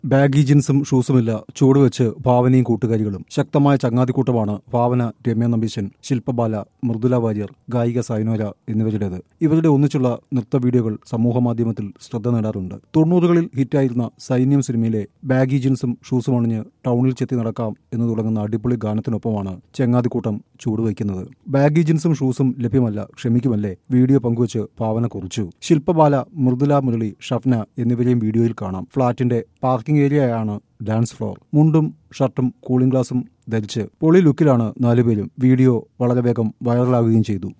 baggy ജീൻസും ഷൂസുമില്ല ചൂടുവെച്ച് ഭാവനയും കൂട്ടുകാരികളും ശക്തമായ ചങ്ങാതിക്കൂട്ടമാണ് ഭാവന രമ്യ നമ്പീശൻ ശില്പബാല മൃദുല വാര്യർ ഗായിക സൈനോര എന്നിവരുടേത് ഇവരുടെ ഒന്നിച്ചുള്ള നൃത്ത വീഡിയോകൾ സമൂഹമാധ്യമത്തിൽ ശ്രദ്ധ നേടാറുണ്ട് തൊണ്ണൂറുകളിൽ ഹിറ്റായിരുന്ന സൈന്യം സിനിമയിലെ ബാഗി ജീൻസും ഷൂസും അണിഞ്ഞ് ടൗണിൽ ചെത്തി നടക്കാം എന്ന് തുടങ്ങുന്ന അടിപൊളി ഗാനത്തിനൊപ്പമാണ് ചങ്ങാതിക്കൂട്ടം ചൂടുവയ്ക്കുന്നത് ബാഗി ജീൻസും ഷൂസും ലഭ്യമല്ല ക്ഷമിക്കുമല്ലേ വീഡിയോ പങ്കുവച്ച് ഭാവന കുറിച്ചു ശില്പബാല മൃദുല മുരളി ഷഫ്ന എന്നിവരെയും വീഡിയോയിൽ കാണാം ഫ്ളാറ്റിന്റെ പാർക്കിംഗ് ഏരിയയാണ് ഡാൻസ് ഫ്ലോർ മുണ്ടും ഷർട്ടും കൂളിംഗ് ഗ്ലാസും ധരിച്ച് പൊളി ലുക്കിലാണ് നാലുപേരും വീഡിയോ വളരെ വേഗം വൈറലാകുകയും ചെയ്തു